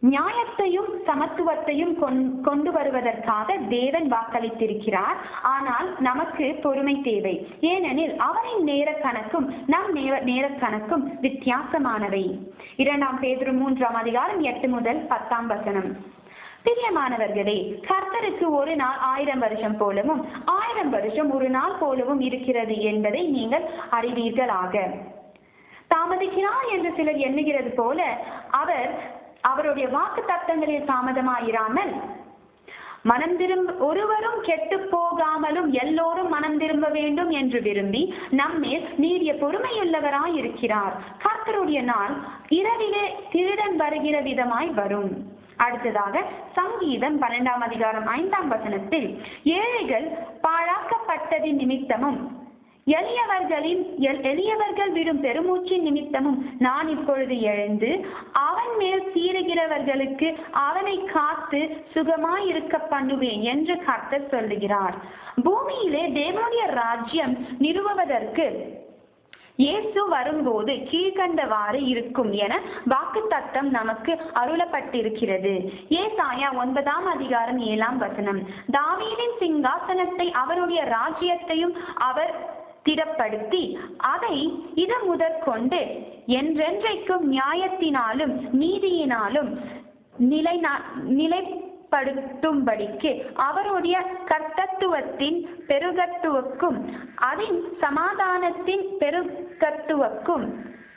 நியாயத்தையும் சமத்துவத்தையும் கொண்- கொண்டு வருவதற்காக தேவன் வாக்களித்திருக்கிறார் ஆனால் நமக்கு பொறுமை தேவை ஏனெனில் அவரின் நேர கணக்கும் நம் நேர நேர கணக்கும் வித்தியாசமானவை இரண்டாம் பேதுரு மூன்றாம் அதிகாரம் எட்டு முதல் பத்தாம் வசனம் பிரியமானவர்களே கர்த்தருக்கு ஒரு நாள் ஆயிரம் வருஷம் போலவும் ஆயிரம் வருஷம் ஒரு நாள் போலவும் இருக்கிறது என்பதை நீங்கள் அறிவீர்களாக தாமதிக்கிறார் என்று சிலர் எண்ணுகிறது போல அவர் அவருடைய வாக்கு தத்தங்களில் தாமதமாயிராமல் மனம் திரும்ப ஒருவரும் கெட்டு போகாமலும் எல்லோரும் மனம் திரும்ப வேண்டும் என்று விரும்பி நம்மேல் நீடிய பொறுமையுள்ளவராய் இருக்கிறார் கர்த்தருடைய நாள் இரவிலே திருடன் வருகிற விதமாய் வரும் அடுத்ததாக சங்கீதம் பன்னெண்டாம் அதிகாரம் ஐந்தாம் வசனத்தில் ஏழைகள் பாழாக்கப்பட்டதின் நிமித்தமும் எளியவர்களின் எல்- எளியவர்கள் விடும் பெருமூச்சின் நிமித்தமும் நான் இப்பொழுது எழுந்து அவன் மேல் சீறுகிறவர்களுக்கு அவனை காத்து சுகமாயிருக்க பண்ணுவேன் என்று கர்த்தர் சொல்லுகிறார் பூமியிலே தேவனுடைய ராஜ்யம் நிறுவுவதற்கு இயேசு வரும்போது கீழ்கண்டவாறு இருக்கும் என வாக்குத்தத்தம் நமக்கு அருளப்பட்டிருக்கிறது ஏசாயா ஒன்பதாம் அதிகாரம் ஏழாம் வசனம் தாவீதின் சிங்காசனத்தை அவருடைய ராஜ்யத்தையும் அவர் திடப்படுத்தி அதை இது முதற்கொண்டு என்றென்றைக்கும் நியாயத்தினாலும் நீதியினாலும் நிலை நிலைப்படுத்தும்படிக்கு அவருடைய கர்த்தத்துவத்தின் பெருகத்துவக்கும் அதன் சமாதானத்தின் பெருகத்துவக்கும்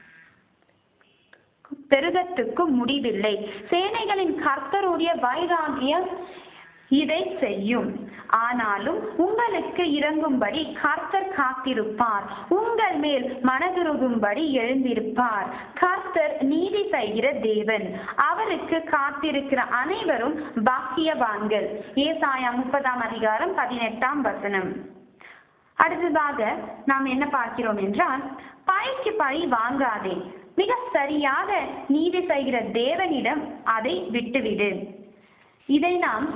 பெருகத்துக்கும் முடிவில்லை சேனைகளின் கர்த்தருடைய வைராகியம் இதை செய்யும் ஆனாலும் உங்களுக்கு இறங்கும்படி கர்த்தர் காத்திருப்பார் உங்கள் மேல் மனதுருகும்படி எழுந்திருப்பார் கர்த்தர் நீதி செய்கிற தேவன் அவருக்கு காத்திருக்கிற அனைவரும் பாக்கியவான்கள் ஏசாயா முப்பதாம் அதிகாரம் பதினெட்டாம் வசனம் அடுத்ததாக நாம் என்ன பார்க்கிறோம் என்றால் பழிக்கு பழி வாங்காதே மிக சரியாக நீதி செய்கிற தேவனிடம் அதை விட்டுவிடு இதை நாம்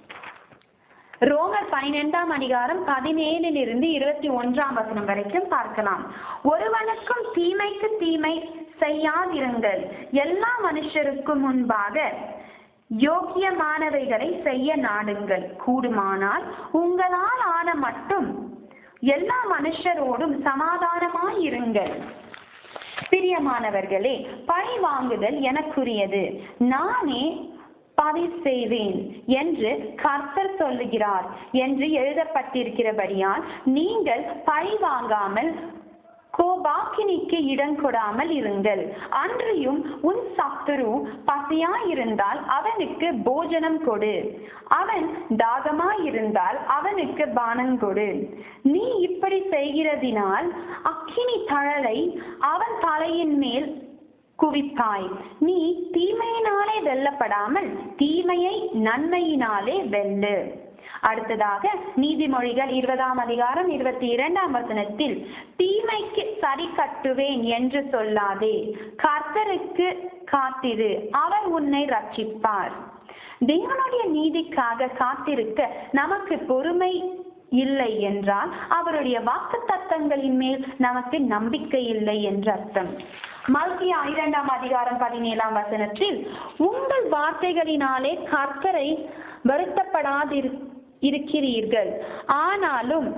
ரோமர் பனிரெண்டாம் அதிகாரம் பதினேழில் இருந்து இருபத்தி ஒன்றாம் வசனம் வரைக்கும் பார்க்கலாம் ஒருவனுக்கும் தீமைக்கு தீமை செய்யாதிருங்கள் எல்லா மனுஷருக்கும் முன்பாக யோக்கியமானவைகளை செய்ய நாடுங்கள் கூடுமானால் உங்களால் ஆன மட்டும் எல்லா மனுஷரோடும் சமாதானமாயிருங்கள் பிரியமானவர்களே பழி வாங்குதல் எனக்குரியது நானே பதிவு செய்வேன் என்று கர்த்தர் சொல்லுகிறார் என்று எழுதப்பட்டிருக்கிறபடியால் நீங்கள் பழி வாங்காமல் கோபாக்கினிக்கு இடம் கொடாமல் இருங்கள் அன்றியும் உன் சத்துரு பசியாயிருந்தால் அவனுக்கு போஜனம் கொடு அவன் தாகமாயிருந்தால் அவனுக்கு பானம் கொடு நீ இப்படி செய்கிறதினால் அக்கினி தழலை அவன் தலையின் மேல் குவிப்பாய் நீ தீமையினாலே வெல்லப்படாமல் தீமையை நன்மையினாலே வெல்லு அடுத்ததாக நீதிமொழிகள் இருபதாம் அதிகாரம் இருபத்தி இரண்டாம் வசனத்தில் தீமைக்கு சரி கட்டுவேன் என்று சொல்லாதே கர்த்தருக்கு காத்திரு அவர் உன்னை ரட்சிப்பார் தேவனுடைய நீதிக்காக காத்திருக்க நமக்கு பொறுமை இல்லை என்றால் அவருடைய வாக்கு தத்தங்களின் மேல் நமக்கு நம்பிக்கை இல்லை என்று அர்த்தம் மல்கியா இரண்டாம் அதிகாரம் பதினேழாம் வசனத்தில் உங்கள் வார்த்தைகளினாலே கர்த்தரை வருத்தப்படாதிரு இருக்கிறீர்கள் ஆனாலும்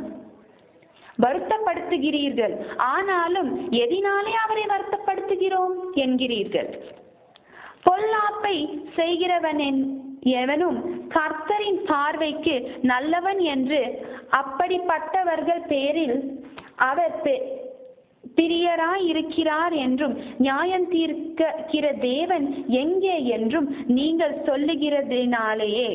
வருத்தப்படுத்துகிறீர்கள் ஆனாலும் எதினாலே அவரை வருத்தப்படுத்துகிறோம் என்கிறீர்கள் பொல்லாப்பை செய்கிறவன் என்- எவனும் கர்த்தரின் பார்வைக்கு நல்லவன் என்று அப்படிப்பட்டவர்கள் பேரில் அவர் பெ- பிரியராய் இருக்கிறார் என்றும் நியாயம் தீர்க்கிற தேவன் எங்கே என்றும் நீங்கள் சொல்லுகிறதினாலேயே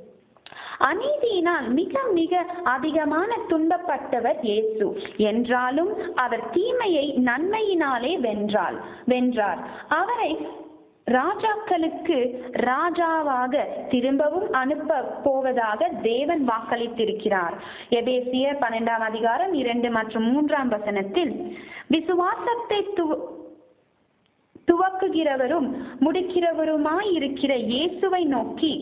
அநீதியினால் மிக மிக அதிகமான துன்பப்பட்டவர் இயேசு என்றாலும் அவர் தீமையை நன்மையினாலே வென்றாள் வென்றார் அவரை ராஜாக்களுக்கு ராஜாவாக திரும்பவும் அனுப்ப போவதாக தேவன் வாக்களித்திருக்கிறார் எபேசியர் பன்னெண்டாம் அதிகாரம் இரண்டு மற்றும் மூன்றாம் வசனத்தில் விசுவாசத்தை து- துவக்குகிறவரும் முடிக்கிறவருமாய் இருக்கிற இயேசுவை நோக்கி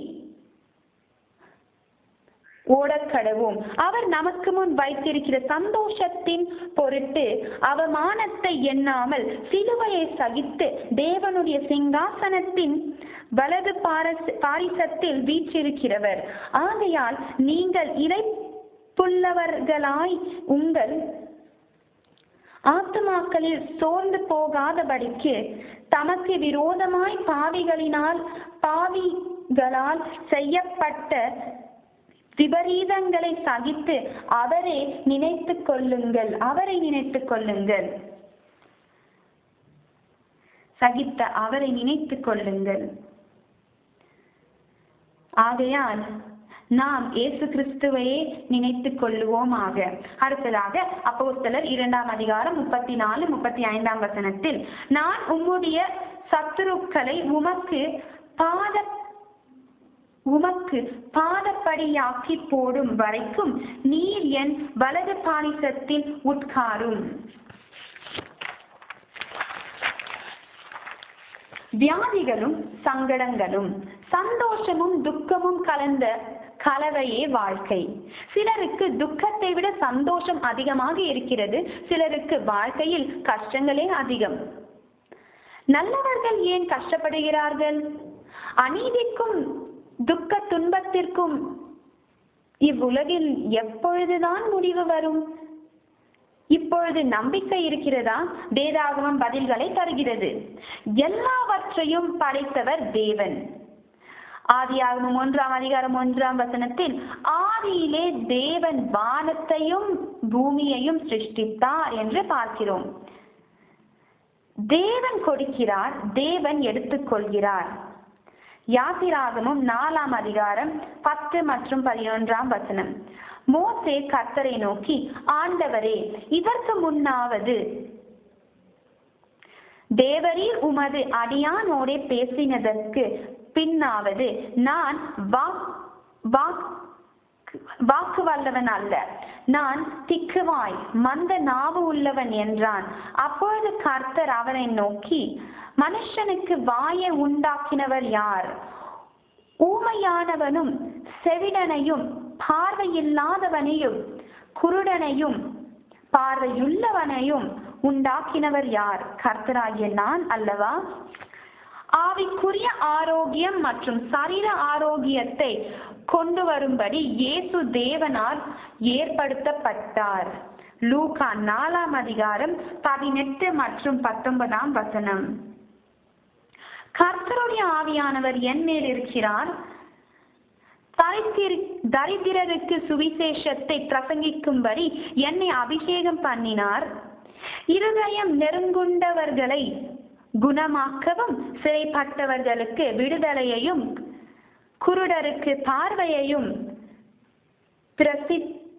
ஓடக்கடவும் அவர் நமக்கு முன் வைத்திருக்கிற சந்தோஷத்தின் பொருட்டு அவமானத்தை எண்ணாமல் சிலுவையை சகித்து தேவனுடைய சிங்காசனத்தின் வலது பாரஸ் பாரிசத்தில் வீற்றிருக்கிறவர் ஆகையால் நீங்கள் இறைப்புள்ளவர்களாய் உங்கள் ஆத்துமாக்களில் சோர்ந்து போகாதபடிக்கு தமக்கு விரோதமாய் பாவிகளினால் பாவிகளால் செய்யப்பட்ட விபரீதங்களை சகித்து அவரை நினைத்துக் கொள்ளுங்கள் அவரை நினைத்துக் கொள்ளுங்கள் சகித்த அவரை நினைத்துக் கொள்ளுங்கள் ஆகையால் நாம் இயேசு கிறிஸ்துவையே நினைத்துக் கொள்ளுவோமாக அடுத்ததாக அப்போஸ்தலர் இரண்டாம் அதிகாரம் முப்பத்தி நாலு முப்பத்தி ஐந்தாம் வசனத்தில் நான் உம்முடைய சத்துருக்களை உமக்கு பாத உமக்கு பாதப்படியாக்கி போடும் வரைக்கும் நீர் என் வலது பாரிசத்தில் உட்காரும் வியாதிகளும் சங்கடங்களும் சந்தோஷமும் துக்கமும் கலந்த கலவையே வாழ்க்கை சிலருக்கு துக்கத்தை விட சந்தோஷம் அதிகமாக இருக்கிறது சிலருக்கு வாழ்க்கையில் கஷ்டங்களே அதிகம் நல்லவர்கள் ஏன் கஷ்டப்படுகிறார்கள் அநீதிக்கும் துக்க துன்பத்திற்கும் இவ்வுலகில் எப்பொழுதுதான் முடிவு வரும் இப்பொழுது நம்பிக்கை இருக்கிறதா வேதாகமம் பதில்களை தருகிறது எல்லாவற்றையும் படைத்தவர் தேவன் ஆதியாகமம் ஒன்றாம் அதிகாரம் ஒன்றாம் வசனத்தில் ஆதியிலே தேவன் வானத்தையும் பூமியையும் சிருஷ்டித்தார் என்று பார்க்கிறோம் தேவன் கொடுக்கிறார் தேவன் எடுத்துக்கொள்கிறார் யாத்திராகமும் நாலாம் அதிகாரம் பத்து மற்றும் பதினொன்றாம் வசனம் மோசே கர்த்தரை நோக்கி ஆண்டவரே இதற்கு முன்னாவது தேவரீர் உமது அடியானோடே பேசினதற்கு பின்னாவது நான் வாக் வாக் வாக்கு வல்லவன் அல்ல நான் திக்குவாய் மந்த நாவு உள்ளவன் என்றான் அப்பொழுது கர்த்தர் அவனை நோக்கி மனுஷனுக்கு வாயை உண்டாக்கினவர் யார் ஊமையானவனும் செவிடனையும் பார்வையில்லாதவனையும் குருடனையும் பார்வையுள்ளவனையும் உண்டாக்கினவர் யார் கர்த்தராகிய நான் அல்லவா ஆவிக்குரிய ஆரோக்கியம் மற்றும் சரீர ஆரோக்கியத்தை கொண்டு வரும்படி இயேசு தேவனால் ஏற்படுத்தப்பட்டார் லூகா நாலாம் அதிகாரம் பதினெட்டு மற்றும் பத்தொன்பதாம் வசனம் கர்த்தருடைய ஆவியானவர் என் மேல் இருக்கிறார் தரித்திரருக்கு சுவிசேஷத்தை பிரசங்கிக்கும்படி என்னை அபிஷேகம் பண்ணினார் இருதயம் நெருங்குண்டவர்களை குணமாக்கவும் சிறைப்பட்டவர்களுக்கு விடுதலையையும் குருடருக்கு பார்வையையும் பிரசி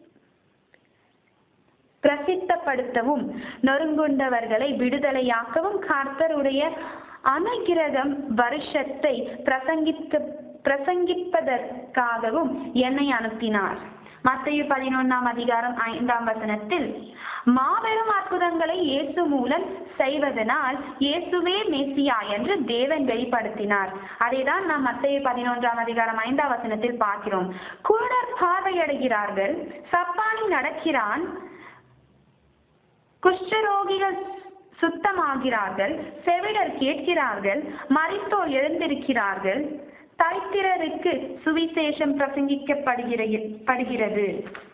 பிரசித்தப்படுத்தவும் நொறுங்குண்டவர்களை விடுதலையாக்கவும் கர்த்தருடைய அனுகிரகம் வருஷத்தை பிரசங்கித்து பிரசங்கிப்பதற்காகவும் என்னை அனுப்பினார் மத்திய பதினொன்னாம் அதிகாரம் ஐந்தாம் வசனத்தில் மாபெரும் அற்புதங்களை இயேசு மூலம் செய்வதனால் இயேசுவே மெசியா என்று தேவன் வெளிப்படுத்தினார் அதைதான் நாம் மத்திய பதினொன்றாம் அதிகாரம் ஐந்தாம் வசனத்தில் பார்க்கிறோம் குருடர் பார்வையடைகிறார்கள் சப்பானி நடக்கிறான் குஷ்டரோகிகள் சுத்தமாகிறார்கள் செவிடர் கேட்கிறார்கள் மறித்தோர் எழுந்திருக்கிறார்கள் தைத்திரருக்கு சுவிசேஷம் பிரசங்கிக்கப்படுகிறது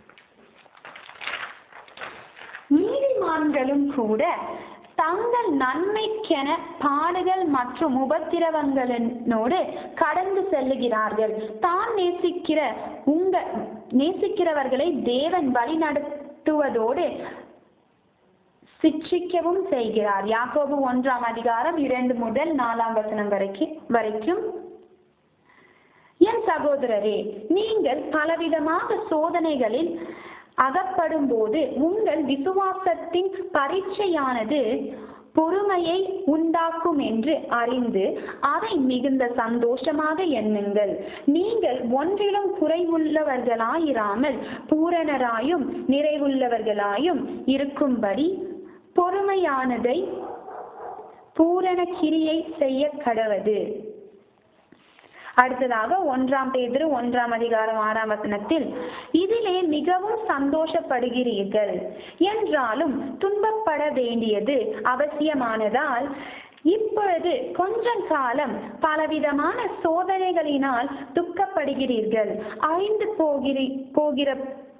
நீதிமான்களும் கூட தங்கள் நன்மைக்கென பாடுகள் மற்றும் உபத்திரவங்களோடு கடந்து செல்லுகிறார்கள் தான் நேசிக்கிற உங்க நேசிக்கிறவர்களை தேவன் வழி நடத்துவதோடு சிக்ஷிக்கவும் செய்கிறார் யாக்கோபு ஒன்றாம் அதிகாரம் இரண்டு முதல் நாலாம் வசனம் வரைக்கும் வரைக்கும் என் சகோதரரே நீங்கள் பலவிதமாக சோதனைகளில் அகப்படும் போது உங்கள் விசுவாசத்தின் பரீட்சையானது பொறுமையை உண்டாக்கும் என்று அறிந்து அதை மிகுந்த சந்தோஷமாக எண்ணுங்கள் நீங்கள் ஒன்றிலும் குறைவுள்ளவர்களாயிராமல் பூரணராயும் நிறைவுள்ளவர்களாயும் இருக்கும்படி பொறுமையானதை பூரண கிரியை செய்ய கடவது அடுத்ததாக ஒன்றாம் பேதிரு ஒன்றாம் அதிகாரம் ஆறாம் வசனத்தில் இதிலே மிகவும் சந்தோஷப்படுகிறீர்கள் என்றாலும் துன்பப்பட வேண்டியது அவசியமானதால் இப்பொழுது கொஞ்ச காலம் பலவிதமான சோதனைகளினால் துக்கப்படுகிறீர்கள் அழிந்து போகிற போகிற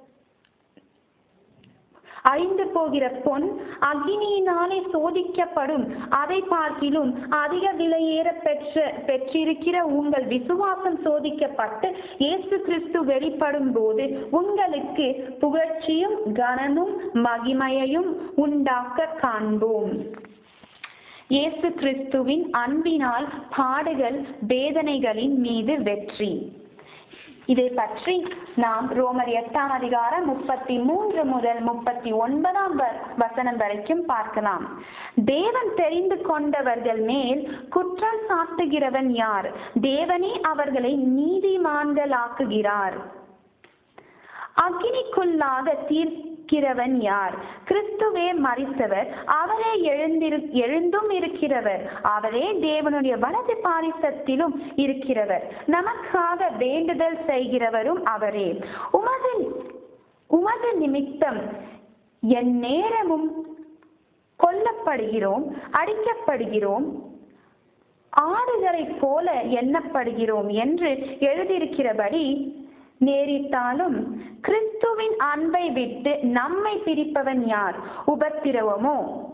அழிந்து போகிற பொன் அக்னியினாலே சோதிக்கப்படும் அதை பார்க்கிலும் அதிக விலையேற பெற்ற பெற்றிருக்கிற உங்கள் விசுவாசம் சோதிக்கப்பட்டு இயேசு கிறிஸ்து வெளிப்படும் போது உங்களுக்கு புகழ்ச்சியும் கனமும் மகிமையையும் உண்டாக்க காண்போம் இயேசு கிறிஸ்துவின் அன்பினால் பாடுகள் வேதனைகளின் மீது வெற்றி இதை பற்றி நாம் ரோமர் எட்டாம் அதிகாரம் முப்பத்தி மூன்று முதல் முப்பத்தி ஒன்பதாம் வசனம் வரைக்கும் பார்க்கலாம் தேவன் தெரிந்து கொண்டவர்கள் மேல் குற்றம் சாட்டுகிறவன் யார் தேவனே அவர்களை நீதிமான்களாக்குகிறார் அக்னிக்குள்ளாக தீர்க்கிறவன் யார் கிறிஸ்துவே மறித்தவர் அவரே எழுந்திரு எழுந்தும் இருக்கிறவர் அவரே தேவனுடைய வலது பாரிசத்திலும் இருக்கிறவர் நமக்காக வேண்டுதல் செய்கிறவரும் அவரே உமது உமது நிமித்தம் என் நேரமும் கொல்லப்படுகிறோம் அடிக்கப்படுகிறோம் ஆடுகளைப் போல எண்ணப்படுகிறோம் என்று எழுதியிருக்கிறபடி நேரிட்டாலும் கிறிஸ்துவின் அன்பை விட்டு நம்மை பிரிப்பவன் யார் உபத்திரவமோ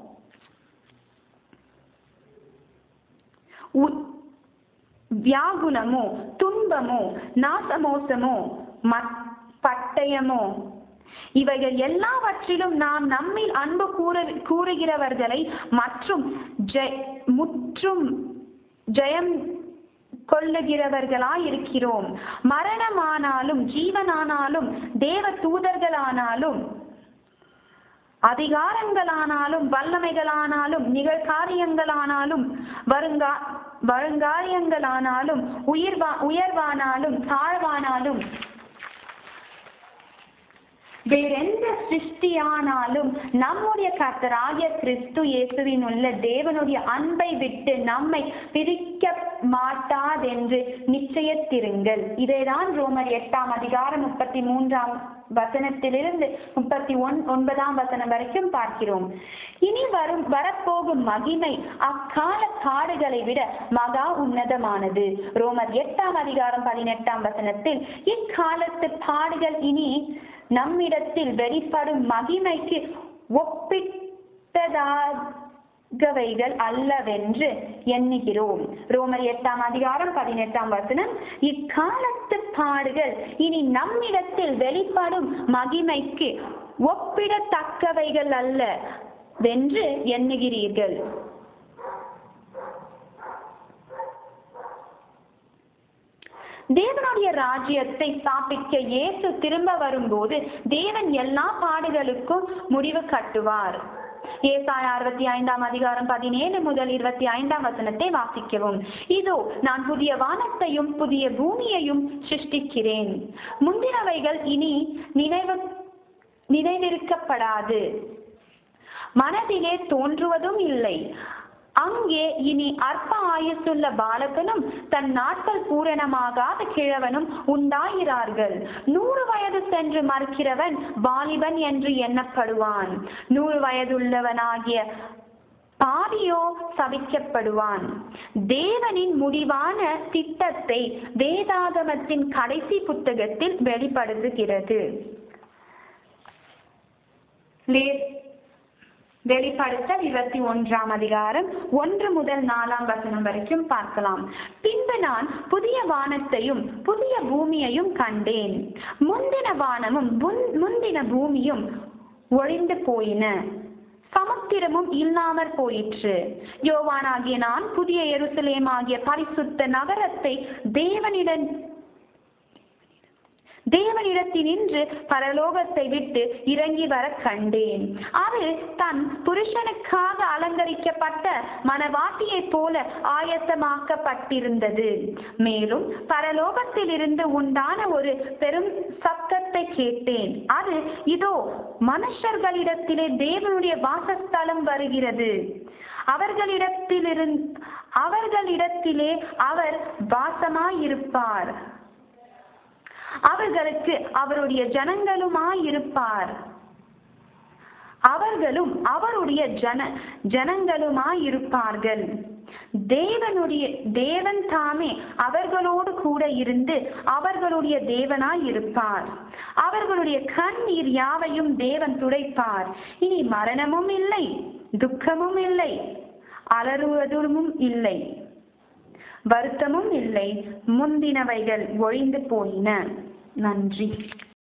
வியாகுலமோ துன்பமோ நாசமோசமோ பட்டயமோ இவைகள் எல்லாவற்றிலும் நாம் நம்மில் அன்பு கூற கூறுகிறவர்களை மற்றும் முற்றும் ஜெயம் கொள்ளுகிறவர்களாய் இருக்கிறோம் மரணமானாலும் ஜீவனானாலும் தேவ தூதர்களானாலும் அதிகாரங்களானாலும் வல்லமைகளானாலும் நிகழ்காரியங்களானாலும் வருங்கா வருங்காரியங்களானாலும் உயிர்வா உயர்வானாலும் தாழ்வானாலும் வேறெந்த சிருஷ்டியானாலும் நம்முடைய கர்த்தராகிய கிறிஸ்து இயேசுவின் உள்ள தேவனுடைய அன்பை விட்டு நம்மை பிரிக்க மாட்டாதென்று நிச்சயத்திருங்கள் இதைதான் ரோமர் எட்டாம் அதிகாரம் முப்பத்தி மூன்றாம் வசனத்திலிருந்து முப்பத்தி ஒன் ஒன்பதாம் வசனம் வரைக்கும் பார்க்கிறோம் இனி வரும் வரப்போகும் மகிமை அக்கால பாடுகளை விட மகா உன்னதமானது ரோமர் எட்டாம் அதிகாரம் பதினெட்டாம் வசனத்தில் இக்காலத்து பாடுகள் இனி நம்மிடத்தில் வெளிப்படும் மகிமைக்கு ஒப்பிட்டதாகவைகள் அல்லவென்று எண்ணுகிறோம் ரோமர் எட்டாம் அதிகாரம் பதினெட்டாம் வசனம் இக்காலத்து பாடுகள் இனி நம்மிடத்தில் வெளிப்படும் மகிமைக்கு ஒப்பிடத்தக்கவைகள் அல்ல வென்று எண்ணுகிறீர்கள் தேவனுடைய ராஜ்யத்தை ஸ்தாபிக்க இயேசு திரும்ப வரும்போது தேவன் எல்லா பாடுகளுக்கும் முடிவு கட்டுவார் ஏசாய அறுபத்தி ஐந்தாம் அதிகாரம் பதினேழு முதல் இருபத்தி ஐந்தாம் வசனத்தை வாசிக்கவும் இதோ நான் புதிய வானத்தையும் புதிய பூமியையும் சிருஷ்டிக்கிறேன் முந்தினவைகள் இனி நினைவு நினைவிருக்கப்படாது மனதிலே தோன்றுவதும் இல்லை அங்கே இனி அற்ப ஆயுசுள்ள பாலகனும் தன் நாட்கள் பூரணமாகாத கிழவனும் உண்டாகிறார்கள் நூறு வயது சென்று மறுக்கிறவன் வாலிபன் என்று எண்ணப்படுவான் நூறு வயதுள்ளவனாகிய பாவியோ சபிக்கப்படுவான் தேவனின் முடிவான திட்டத்தை வேதாகமத்தின் கடைசி புத்தகத்தில் வெளிப்படுத்துகிறது வெளிப்படுத்தல் இருபத்தி ஒன்றாம் அதிகாரம் ஒன்று முதல் நாலாம் வசனம் வரைக்கும் பார்க்கலாம் பின்பு நான் புதிய வானத்தையும் புதிய பூமியையும் கண்டேன் முந்தின வானமும் முந்தின பூமியும் ஒழிந்து போயின சமுத்திரமும் இல்லாமற் போயிற்று யோவானாகிய நான் புதிய எருசலேம் ஆகிய பரிசுத்த நகரத்தை தேவனிடம் தேவனிடத்தினின்று பரலோகத்தை விட்டு இறங்கி வர கண்டேன் அது தன் புருஷனுக்காக அலங்கரிக்கப்பட்ட மனவாட்டியைப் போல ஆயத்தமாக்கப்பட்டிருந்தது மேலும் பரலோகத்தில் இருந்து உண்டான ஒரு பெரும் சத்தத்தை கேட்டேன் அது இதோ மனுஷர்களிடத்திலே தேவனுடைய வாசஸ்தலம் வருகிறது அவர்களிடத்திலிருந்து அவர்களிடத்திலே அவர் வாசமாயிருப்பார் அவர்களுக்கு அவருடைய ஜனங்களுமாயிருப்பார் அவர்களும் அவருடைய ஜன ஜனங்களுமாயிருப்பார்கள் தேவனுடைய தேவன் தாமே அவர்களோடு கூட இருந்து அவர்களுடைய தேவனாய் இருப்பார் அவர்களுடைய கண்ணீர் யாவையும் தேவன் துடைப்பார் இனி மரணமும் இல்லை துக்கமும் இல்லை அலறுவதும் இல்லை வருத்தமும் இல்லை முந்தினவைகள் ஒழிந்து போயின நன்றி